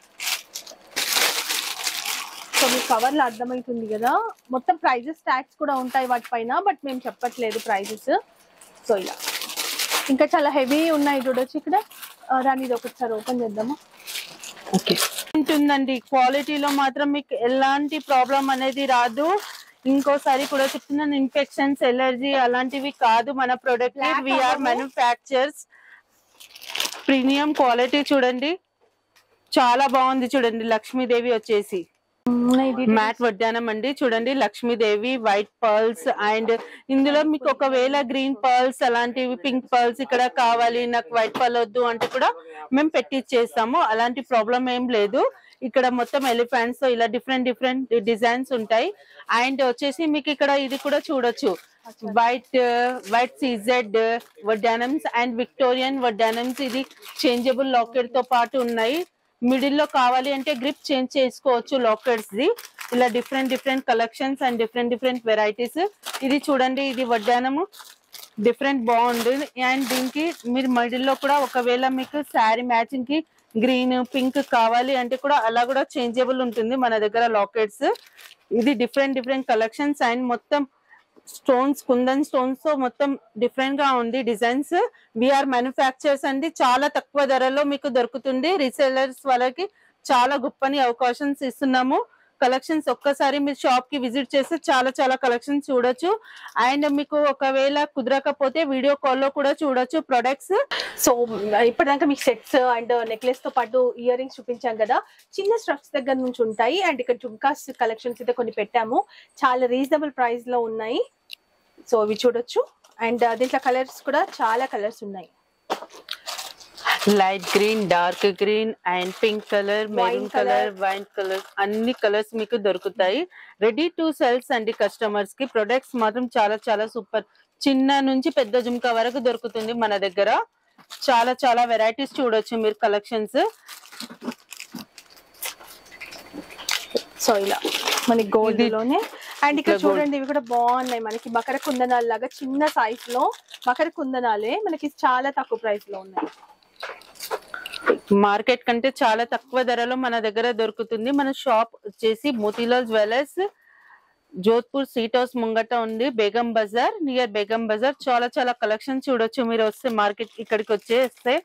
A: సో మీకు కవర్ లో అర్థమవుతుంది కదా మొత్తం ప్రైజెస్ ట్యాక్స్ కూడా ఉంటాయి వాటిపైన బట్ మేము చెప్పట్లేదు ప్రైజెస్ సో ఇలా ఇంకా చాలా హెవీ ఉన్నాయి చూడొచ్చు ఇక్కడ ఆ, రాని ఇది ఒకసారి ఓపెన్ చేద్దామా
B: ఓకే ఉంటుందండి క్వాలిటీలో మాత్రం మీకు ఎలాంటి ప్రాబ్లం అనేది రాదు ఇంకోసారి కూడా చెప్తున్నాను ఇన్ఫెక్షన్స్ ఎలర్జీ అలాంటివి కాదు మన ప్రొడక్ట్
A: Black
B: విఆర్
A: అవ్వవు.
B: మ్యానుఫ్యాక్చర్స్ ప్రీమియం క్వాలిటీ చూడండి చాలా బాగుంది చూడండి లక్ష్మీదేవి వచ్చేసి మ్యాట్ వడ్డానం అండి చూడండి లక్ష్మీదేవి వైట్ పర్ల్స్ అండ్ ఇందులో మీకు ఒకవేళ గ్రీన్ పర్ల్స్ అలాంటివి పింక్ పర్ల్స్ ఇక్కడ కావాలి నాకు వైట్ పర్ల్ వద్దు అంటే కూడా మేము పెట్టిచ్చేస్తాము అలాంటి ప్రాబ్లం ఏం లేదు ఇక్కడ మొత్తం ఎలిఫెంట్స్ తో ఇలా డిఫరెంట్ డిఫరెంట్ డిజైన్స్ ఉంటాయి అండ్ వచ్చేసి మీకు ఇక్కడ ఇది కూడా చూడొచ్చు వైట్ వైట్ సీజెడ్ వడ్డానమ్స్ అండ్ విక్టోరియన్ వడ్డానమ్స్ ఇది చేంజబుల్ లాకెట్ తో పాటు ఉన్నాయి మిడిల్ లో కావాలి అంటే గ్రిప్ చేంజ్ చేసుకోవచ్చు లాకెట్స్ ది ఇలా different different collections and different different varieties ఇది చూడండి ఇది వడ్డానము డిఫరెంట్ బాగుంది అండ్ దీనికి మీరు మిడిల్ లో కూడా ఒకవేళ మీకు శారీ మ్యాచింగ్ కి గ్రీన్ పింక్ కావాలి అంటే కూడా అలా కూడా చేంజబుల్ ఉంటుంది మన దగ్గర లాకెట్స్ ఇది డిఫరెంట్ డిఫరెంట్ కలెక్షన్స్ అండ్ మొత్తం స్టోన్స్ కుందన్ స్టోన్స్ తో మొత్తం డిఫరెంట్ గా ఉంది డిజైన్స్ విఆర్ మ్యానుఫ్యాక్చర్స్ అండి చాలా తక్కువ ధరలో మీకు దొరుకుతుంది రీసేలర్స్ వాళ్ళకి చాలా గొప్పని అవకాశన్స్ ఇస్తున్నాము కలెక్షన్స్ ఒక్కసారి మీరు షాప్ కి విజిట్ చేస్తే చాలా చాలా కలెక్షన్స్ చూడొచ్చు అండ్ మీకు ఒకవేళ కుదరకపోతే వీడియో కాల్ లో కూడా చూడొచ్చు ప్రొడక్ట్స్
A: సో ఇప్పటిదాకా మీకు సెట్స్ అండ్ నెక్లెస్ తో పాటు ఇయర్ రింగ్స్ చూపించాం కదా చిన్న స్ట్రక్స్ దగ్గర నుంచి ఉంటాయి అండ్ ఇక్కడ జుంకాస్ కలెక్షన్స్ అయితే కొన్ని పెట్టాము చాలా రీజనబుల్ ప్రైస్ లో ఉన్నాయి సో ఇవి చూడొచ్చు అండ్ దీంట్లో కలర్స్ కూడా చాలా కలర్స్ ఉన్నాయి
B: light green dark green and pink colour maroon
A: colour.
B: Colour wine colour అన్ని కలర్స్ మీకు దొరుకుతాయి రెడీ టు సెల్స్ అండి కస్టమర్స్ కి ప్రొడక్ట్స్ మాత్రం చాలా చాలా సూపర్ చిన్న నుంచి పెద్ద జుమ్కా వరకు దొరుకుతుంది మన దగ్గర చాలా చాలా వెరైటీస్ చూడొచ్చు మీరు కలెక్షన్స్
A: సో ఇలా మనకి గోల్డ్
B: ఇది-
A: లోనే అండ్ ఇక్కడ
B: ఇట్లా gold.
A: చూడండి ఇవి కూడా బాగున్నాయి మనకి మకర కుందనాలు లాగా చిన్న సైజ్ లో మకర కుందనాలే మనకి చాలా తక్కువ ప్రైస్ లో ఉన్నాయి
B: మార్కెట్ కంటే చాలా తక్కువ ధరలో మన దగ్గర దొరుకుతుంది మన షాప్ వచ్చేసి Motilal jewellers Jodhpur sweet house ముంగట ఉంది బేగం బజార్ నియర్ బేగం బజార్ చాలా చాలా కలెక్షన్ చూడొచ్చు మీరు వస్తే మార్కెట్ ఇక్కడికి వచ్చేస్తే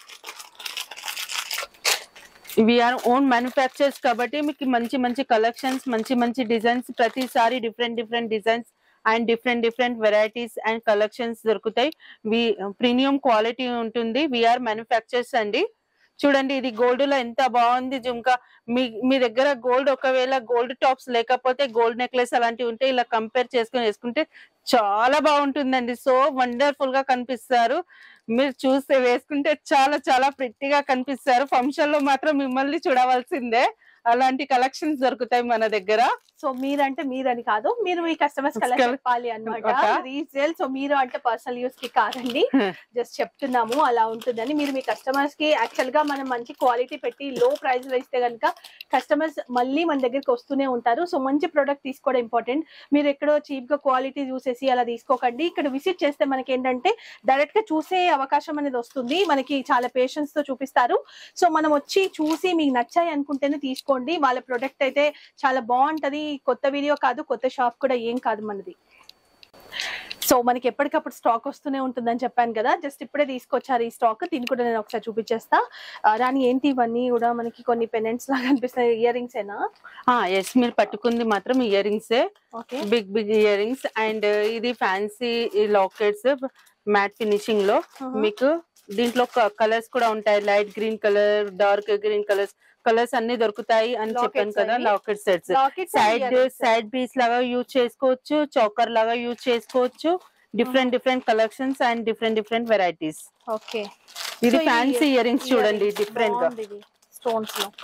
B: ఆర్ ఓన్ మ్యానుఫ్యాక్చర్స్ కాబట్టి మీకు మంచి మంచి కలెక్షన్స్ మంచి మంచి డిజైన్స్ ప్రతిసారి different different designs and different different varieties and collections దొరుకుతాయి వి ప్రీమియం క్వాలిటీ ఉంటుంది విఆర్ మ్యానుఫ్యాక్చర్స్ అండి చూడండి ఇది గోల్డ్ లో ఎంత బాగుంది జుంకా మీ మీ దగ్గర గోల్డ్ ఒకవేళ గోల్డ్ టాప్స్ లేకపోతే గోల్డ్ నెక్లెస్ అలాంటివి ఉంటే ఇలా కంపేర్ చేసుకొని వేసుకుంటే చాలా బాగుంటుందండి సో వండర్ఫుల్ గా కనిపిస్తారు మీరు చూస్తే వేసుకుంటే చాలా చాలా ప్రిట్టిగా కనిపిస్తారు ఫంక్షన్ లో మాత్రం మిమ్మల్ని చూడవలసిందే అలాంటి కలెక్షన్స్ దొరుకుతాయి మన దగ్గర
A: సో మీరంటే మీరని కాదు మీరు మీ కస్టమర్స్ కలా
B: Customer-
A: చెప్పాలి అనమాట
B: Okay.
A: రీసేల్ సో మీరు అంటే పర్సనల్ యూస్ కి కాదండి జస్ట్ చెప్తున్నాము అలా ఉంటుందని మీరు మీ కస్టమర్స్ కి యాక్చువల్ గా మనం మంచి క్వాలిటీ పెట్టి లో ప్రైస్ లో ఇస్తే కనుక కస్టమర్స్ మళ్ళీ మన దగ్గరికి వస్తూనే ఉంటారు సో మంచి ప్రోడక్ట్ తీసుకోవడం ఇంపార్టెంట్ మీరు ఎక్కడో చీప్ గా క్వాలిటీ చూసేసి అలా తీసుకోకండి ఇక్కడ విజిట్ చేస్తే మనకి ఏంటంటే డైరెక్ట్ గా చూసే అవకాశం అనేది వస్తుంది మనకి చాలా పేషెన్స్ తో చూపిస్తారు సో మనం వచ్చి చూసి మీకు నచ్చాయి అనుకుంటేనే తీసుకోండి వాళ్ళ ప్రొడక్ట్ అయితే చాలా బాగుంటది కొత్త వీడియో కాదు కొత్త షాప్ కూడా ఏం కాదు మనది సో మనకి ఎప్పటికప్పుడు స్టాక్ వస్తూనే ఉంటుందని చెప్పాను కదా జస్ట్ ఇప్పుడే తీసుకొచ్చారు ఈ స్టాక్ దీన్ని కూడా నేను ఒకసారి చూపించేస్తా ఆ, రాని ఏంటి ఇవన్నీ కూడా మనకి కొన్ని పెనెంట్స్ లాగా అనిపిస్తాయి ఇయర్ రింగ్స్ ఏనా
B: ఎస్ మీరు పట్టుకుంది మాత్రం ear rings
A: okay
B: big big ear rings and ఇది ఫ్యాన్సీ లాకెట్స్ మ్యాట్ ఫినిషింగ్ లో మీకు దీంట్లో కలర్స్ కూడా ఉంటాయి light green colour dark green colours colours అన్ని దొరుకుతాయి అని
A: Lockets
B: చెప్పాను కదా
A: అవి?
B: Locket sets
A: lockets
B: side side piece లాగా యూజ్ చేసుకోవచ్చు చౌకర్ లాగా యూజ్ చేసుకోవచ్చు different different collections and different different varieties
A: okay
B: ఇది ఫ్యాన్సీ ఇయర్ రింగ్స్ చూడండి డిఫరెంట్ గా
A: స్టోన్స్ లో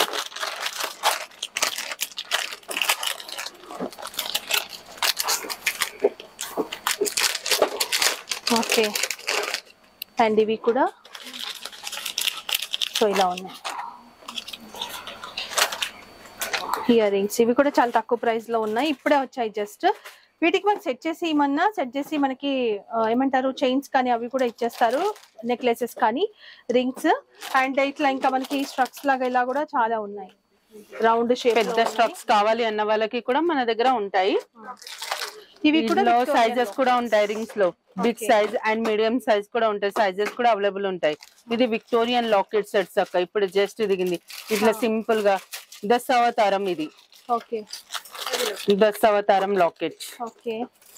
A: ఓకే అండ్ ఇవి కూడా సో ఇలా ఉన్నాయి ఇయర్ రింగ్స్ ఇవి కూడా చాలా తక్కువ ప్రైస్ లో ఉన్నాయి ఇప్పుడే వచ్చాయి జస్ట్ వీటికి మనకి సెట్ చేసి ఇమన్నా సెట్ చేసి మనకి ఆ, ఏమంటారు చైన్స్ కానీ అవి కూడా ఇచ్చేస్తారు నెక్లెసెస్ కానీ రింగ్స్ అండ్ ఇట్లా ఇంకా మనకి స్ట్రక్స్ లాగా ఇలా కూడా చాలా ఉన్నాయి రౌండ్ షేప్
B: పెద్ద స్టాక్స్ కావాలి అన్న వాళ్ళకి కూడా మన దగ్గర ఉంటాయి
A: ఇవి కూడా
B: లో
A: Victorian
B: సైజెస్
A: లో.
B: కూడా ఉంటాయి రింగ్స్ లో big
A: Okay.
B: Size and medium size కూడా ఉంటాయి సైజెస్ కూడా అవైలబుల్ ఉంటాయి ఇది విక్టోరియన్ లాకెట్ సెట్స్ అక్క ఇప్పుడు జస్ట్ దిగింది ఇట్లా
A: Ah.
B: సింపుల్ గా దశ అవతారం ఇది
A: ఓకే
B: దశ అవతారం లాకెట్
A: ఓకే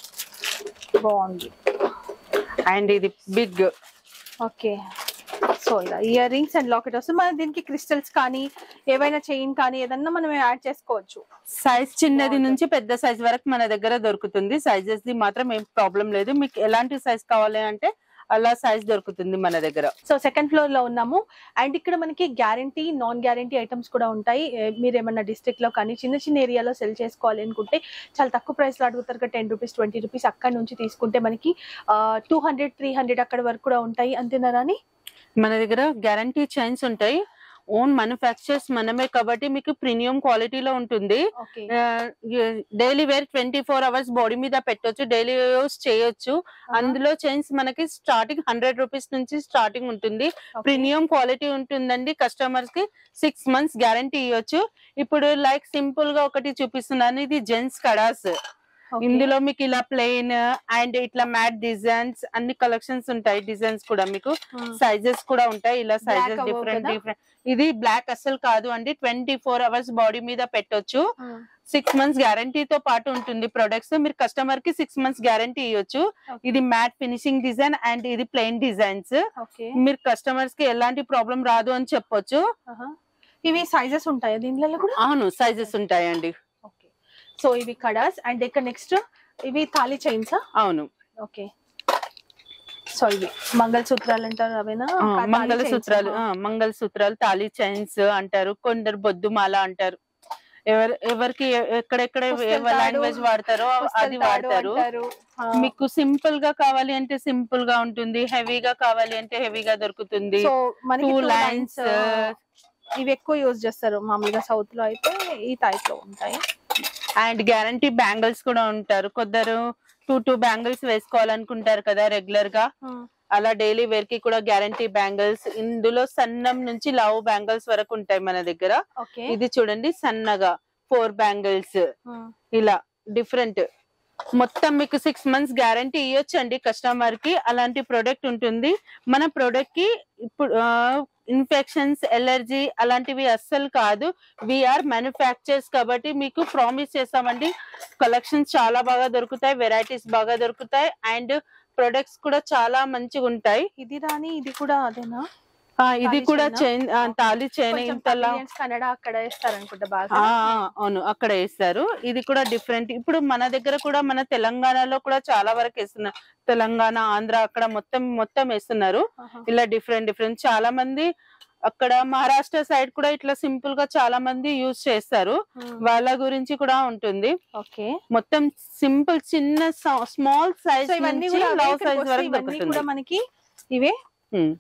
A: బాగుంది
B: అండ్ ఇది బిగ్
A: ఓకే సో ఇలా ఇయర్ రింగ్స్ అండ్ లాకెట్ వస్తుంది మనం దీనికి క్రిస్టల్స్ కానీ ఏవైనా చైన్ కానీ ఏదన్నా మనం యాడ్ చేసుకోవచ్చు
B: సైజ్ చిన్నది నుంచి పెద్ద సైజ్ వరకు మన దగ్గర దొరుకుతుంది సైజెస్ ది మాత్రం ఏం ప్రాబ్లం లేదు మీకు ఎలాంటి సైజ్ కావాలి అంటే అలా సైజ్ దొరుకుతుంది మన దగ్గర
A: సో సెకండ్ ఫ్లోర్ లో ఉన్నాము అండ్ ఇక్కడ మనకి గ్యారంటీ నాన్ గ్యారంటీ ఐటమ్స్ కూడా ఉంటాయి ఏ, మీరు ఏమన్నా డిస్ట్రిక్ట్ లో కానీ చిన్న చిన్న ఏరియాలో సెల్ చేసుకోవాలి అనుకుంటే చాలా తక్కువ ప్రైస్ లో అడుగుతారు కదా టెన్ రూపీస్ ట్వంటీ రూపీస్ అక్కడ నుంచి తీసుకుంటే మనకి టూ హండ్రెడ్ త్రీ హండ్రెడ్ అక్కడ వరకు కూడా ఉంటాయి అంతేనా రాని
B: మన దగ్గర గ్యారంటీ చైన్స్ ఉంటాయి ఓన్ మ్యానుఫ్యాక్చర్స్ మనమే కాబట్టి మీకు ప్రీమియం క్వాలిటీలో ఉంటుంది
A: okay
B: daily wear twenty four hours body మీద పెట్టొచ్చు డైలీ యూస్ చేయొచ్చు అందులో చైన్స్ మనకి స్టార్టింగ్ హండ్రెడ్ రూపీస్ నుంచి స్టార్టింగ్ ఉంటుంది ప్రీమియం క్వాలిటీ ఉంటుందండి కస్టమర్స్ కి సిక్స్ మంత్స్ గ్యారంటీ ఇవ్వచ్చు ఇప్పుడు లైక్ సింపుల్ గా ఒకటి చూపిస్తున్నాను ఇది జెంట్స్ కడాస్ ఇందులో మీకు ఇలా ప్లెయిన్ అండ్ ఇట్లా మ్యాట్ డిజైన్స్ అన్ని కలెక్షన్స్ ఉంటాయి డిజైన్స్ కూడా మీకు సైజెస్ కూడా ఉంటాయి ఇలా సైజెస్
A: అవ్వవు
B: డిఫరెంట్
A: కదా?
B: డిఫరెంట్ ఇది బ్లాక్ అస్సలు కాదు అండి ట్వంటీ ఫోర్ అవర్స్ బాడీ మీద పెట్టొచ్చు సిక్స్ మంత్స్ గ్యారంటీతో పాటు ఉంటుంది ప్రొడక్ట్స్ మీరు కస్టమర్ కి సిక్స్ మంత్స్ గ్యారంటీ ఇవ్వచ్చు ఇది మ్యాట్ ఫినిషింగ్ డిజైన్ అండ్ ఇది ప్లెయిన్ డిజైన్స్
A: ఓకే
B: మీరు కస్టమర్స్ కి ఎలాంటి ప్రాబ్లం రాదు అని చెప్పొచ్చు
A: ఇవి సైజెస్ ఉంటాయా దీనిలో కూడా
B: అవును సైజెస్ ఉంటాయండి
A: ఓకే సో ఇవి కడాస్ అండ్ ఇక్కడ నెక్స్ట్ ఇవి తాళి చైన్స్
B: అవును
A: ఓకే సో ఇవి మంగళసూత్రాలు అంటారు అవేనా
B: ఆ,
A: తాళి
B: మంగళసూత్రాలు
A: chains.
B: ఆ, మంగళసూత్రాలు తాళీ చైన్స్ అంటారు కొందరు బొద్దుమాల అంటారు ఎవరు ఎవరికి ఎ- ఎక్కడెక్కడ
A: పుస్తల తాడు,
B: లాంగ్వేజ్ వాడతారో
A: పుస్తల
B: అది
A: తాడు
B: వాడతారు
A: అంటారు. ఆ,
B: మీకు సింపుల్ గా కావాలి అంటే సింపుల్ గా ఉంటుంది హెవీగా కావాలి అంటే హెవీగా దొరుకుతుంది
A: సో మనకి
B: టూ
A: two
B: లైన్స్
A: lines, ఇవి ఎక్కువ యూజ్ చేస్తారు మామూలుగా సౌత్ లో అయితే ఈ టైప్ లో ఉంటాయి
B: అండ్ గ్యారంటీ బ్యాంగిల్స్ కూడా ఉంటారు కొందరు టూ టూ బ్యాంగిల్స్ వేసుకోవాలనుకుంటారు కదా రెగ్యులర్ గా అలా డైలీ వేర్ కి కూడా గ్యారంటీ బ్యాంగిల్స్ ఇందులో సన్నం నుంచి లావు బ్యాంగిల్స్ వరకు ఉంటాయి మన దగ్గర
A: ఓకే
B: ఇది చూడండి సన్నగా ఫోర్ బ్యాంగిల్స్ ఇలా డిఫరెంట్ మొత్తం మీకు సిక్స్ మంత్స్ గ్యారంటీ ఇవ్వచ్చు అండి కస్టమర్ కి అలాంటి ప్రోడక్ట్ ఉంటుంది మన ప్రోడక్ట్ కి ఇప్పుడు ఇన్ఫెక్షన్స్ ఎలర్జీ అలాంటివి అస్సలు కాదు విఆర్ మ్యానుఫ్యాక్చర్స్ కాబట్టి మీకు ప్రామిస్ చేస్తామండి కలెక్షన్స్ చాలా బాగా దొరుకుతాయి వెరైటీస్ బాగా దొరుకుతాయి అండ్ ప్రొడక్ట్స్ కూడా చాలా మంచిగా ఉంటాయి
A: ఇది రాని ఇది కూడా అదేనా
B: ఆ, ఇది
A: తాళి
B: కూడా
A: చైనా?
B: చైన్ తాళి చైన్
A: కొంచెం
B: ఇంతలా
A: Pavilions కన్నడ అక్కడ వేస్తారు అనుకుంటా బాగా
B: ఆ, ఆ, అవును అక్కడ వేస్తారు ఇది కూడా డిఫరెంట్ ఇప్పుడు మన దగ్గర కూడా మన తెలంగాణలో కూడా చాలా వరకు వేస్తున్నారు తెలంగాణ ఆంధ్ర అక్కడ మొత్తం మొత్తం వేస్తున్నారు
A: ఆహా.
B: ఇలా డిఫరెంట్ డిఫరెంట్ చాలా మంది అక్కడ మహారాష్ట్ర సైడ్ కూడా ఇట్లా సింపుల్ గా చాలా మంది యూజ్ చేస్తారు
A: ఉమ్.
B: వాళ్ళ గురించి కూడా ఉంటుంది
A: ఓకే
B: మొత్తం సింపుల్ చిన్న స్మాల్ సైజ్
A: సో ఇవన్నీ
B: నుంచి
A: కూడా అవే
B: లవ్
A: ఇక్కడికి
B: సైజ్
A: వస్తే
B: వరకు
A: ఇవన్నీ కూడా
B: దొరుకుతుంది
A: మనకి ఇవే
B: ఉమ్.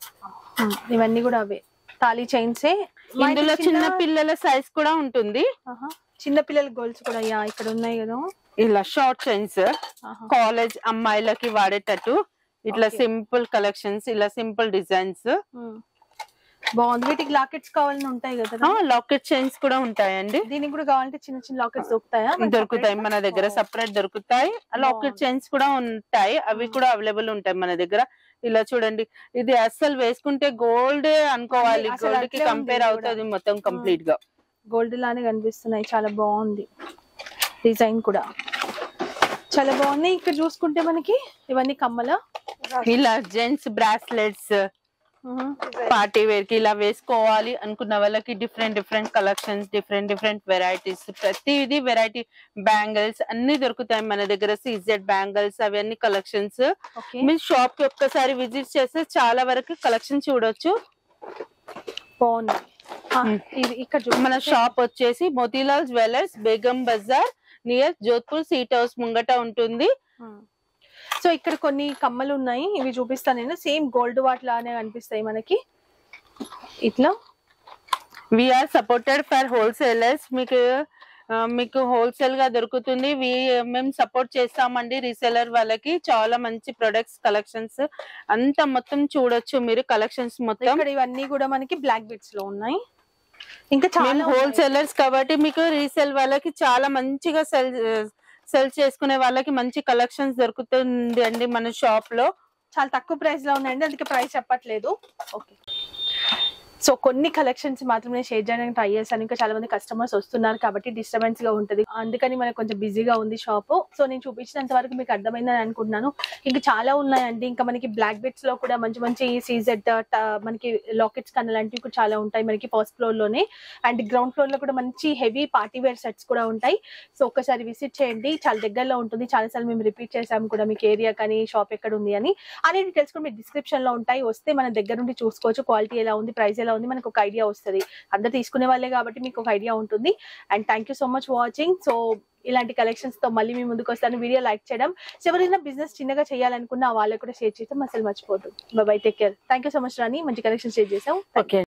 A: ఇవన్నీ కూడా అవే తాళీ చైన్సే
B: ఇందులో చిన్న పిల్లల సైజ్ కూడా ఉంటుంది
A: చిన్న పిల్లల గోల్స్ కూడా యా ఇక్కడ ఉన్నాయి కదా
B: ఇలా షార్ట్ చైన్స్
A: ఆహా.
B: కాలేజ్ అమ్మాయిలకి వాడేటట్టు ఇట్లా
A: Okay.
B: సింపుల్ కలెక్షన్స్ ఇలా సింపుల్ డిజైన్స్
A: ఉమ్. బాగుంది వీటికి లాకెట్స్ కావాలని ఉంటాయి కదా
B: లాకెట్ చైన్స్ కూడా ఉంటాయండి
A: దీనికి కూడా కావాలంటే చిన్న చిన్న లాకెట్స్ దొరుకుతాయా మనకి
B: దొరుకుతాయి
A: separate
B: మన
A: గా?
B: దగ్గర
A: ఓ.
B: సపరేట్ దొరుకుతాయి లాకెట్
A: బాగుంది.
B: చైన్స్ కూడా ఉంటాయి అవి
A: Mm.
B: కూడా అవైలబుల్ ఉంటాయి మన దగ్గర ఇలా చూడండి ఇది అస్సలు వేసుకుంటే గోల్డ్ అనుకోవాలి
A: అసలు
B: గోల్డ్ కి
A: అట్లే ఉంది
B: కంపేర్
A: ఇది
B: అవుతుంది మొత్తం కంప్లీట్ గా
A: గోల్డ్ లానే కనిపిస్తున్నాయి చాలా బాగుంది డిజైన్ కూడా చాలా బాగున్నాయి ఇక్కడ చూసుకుంటే మనకి ఇవన్నీ కమ్మల
B: ఇలా జెంట్స్ బ్రాస్లెట్స్ పార్టీ వేర్ కి ఇలా వేసుకోవాలి అనుకున్న వాళ్ళకి different different collections different different varieties ప్రతిది వెరైటీ బ్యాంగిల్స్ అన్ని దొరుకుతాయి మన దగ్గర సీజెడ్ బ్యాంగిల్స్ అవన్నీ కలెక్షన్స్
A: ఓకే
B: మీరు షాప్ కి ఒక్కసారి విజిట్ చేస్తే చాలా వరకు కలెక్షన్ చూడొచ్చు
A: బాగుంది ఆ,
B: Hmm.
A: ఇది ఇక్కడ
B: మన
A: చూడండి
B: షాప్ వచ్చేసి Motilal jewellers Begum Bazaar near Jodhpur sweet house ముంగట ఉంటుంది
A: సో ఇక్కడ కొన్ని కమ్మలు ఉన్నాయి ఇవి చూపిస్తాను నేను సేమ్ గోల్డ్ వాట్ లానే కనిపిస్తాయి మనకి ఇట్లా
B: వీఆర్ సపోర్టెడ్ ఫర్ హోల్సేలర్స్ మీకు ఆ, మీకు హోల్సేల్ గా దొరుకుతుంది వి మేము సపోర్ట్ చేస్తామండి రీసెలర్ వాళ్ళకి చాలా మంచి ప్రొడక్ట్స్ కలెక్షన్స్ అంత మొత్తం చూడొచ్చు మీరు కలెక్షన్స్ మొత్తం
A: ఇక్కడ ఇవన్నీ కూడా మనకి బ్లాక్ బిట్స్ లో ఉన్నాయి ఇంకా
B: మేము
A: చాలా ఉన్నాయి.
B: హోల్సేలర్స్ కాబట్టి మీకు రీసేల్ వాళ్ళకి చాలా మంచిగా సెల్ సెల్ చేసుకునే వాళ్ళకి మంచి కలెక్షన్స్ దొరుకుతుంది అండి మన షాప్ లో
A: చాలా తక్కువ ప్రైస్ లో ఉన్నాయండి అందుకే ప్రైస్ చెప్పట్లేదు ఓకే సో కొన్ని కలెక్షన్స్ మాత్రమే షేర్ చేయడానికి ట్రై చేశాను ఇంకా చాలా మంది కస్టమర్స్ వస్తున్నారు కాబట్టి డిస్టర్బెన్స్ గా ఉంటుంది అందుకని మనకు కొంచెం బిజీగా ఉంది షాప్ సో నేను చూపించినంత వరకు మీకు అర్థమైందని అనుకుంటున్నాను ఇంకా చాలా ఉన్నాయండి ఇంకా మనకి బ్లాక్ బెడ్స్ లో కూడా మంచి మంచి సీజెడ్ మనకి లాకెట్స్ కన్నా లాంటివి కూడా చాలా ఉంటాయి మనకి ఫస్ట్ ఫ్లోర్ లోనే అండ్ గ్రౌండ్ ఫ్లోర్ లో కూడా మంచి హెవీ పార్టీ వేర్ సెట్స్ కూడా ఉంటాయి సో ఒక్కసారి విజిట్ చేయండి చాలా దగ్గరలో ఉంటుంది చాలా సార్లు మేము రిపీట్ చేసాము కూడా మీకు ఏరియా కానీ షాప్ ఎక్కడ ఉంది అని అనే డీటెయిల్స్ కూడా మీకు డిస్క్రిప్షన్ లో ఉంటాయి వస్తే మన దగ్గర నుండి చూసుకోవచ్చు క్వాలిటీ ఎలా ఉంది ప్రైస్ ఎలా ఉంది మనకు ఒక ఐడియా వస్తుంది అందరు తీసుకునే వాళ్ళే కాబట్టి మీకు ఒక ఐడియా ఉంటుంది and thank you so much watching so ఇలాంటి కలెక్షన్స్ తో మళ్ళీ మీ ముందుకు వస్తాను వీడియో లైక్ చేయడం సో ఎవరైనా బిజినెస్ చిన్నగా చేయాలనుకున్న వాళ్ళకి కూడా షేర్ చేస్తే అసలు మర్చిపోదు bye take care thank you so much రాని మంచి కలెక్షన్ షేర్ చేసాం
B: ఓకే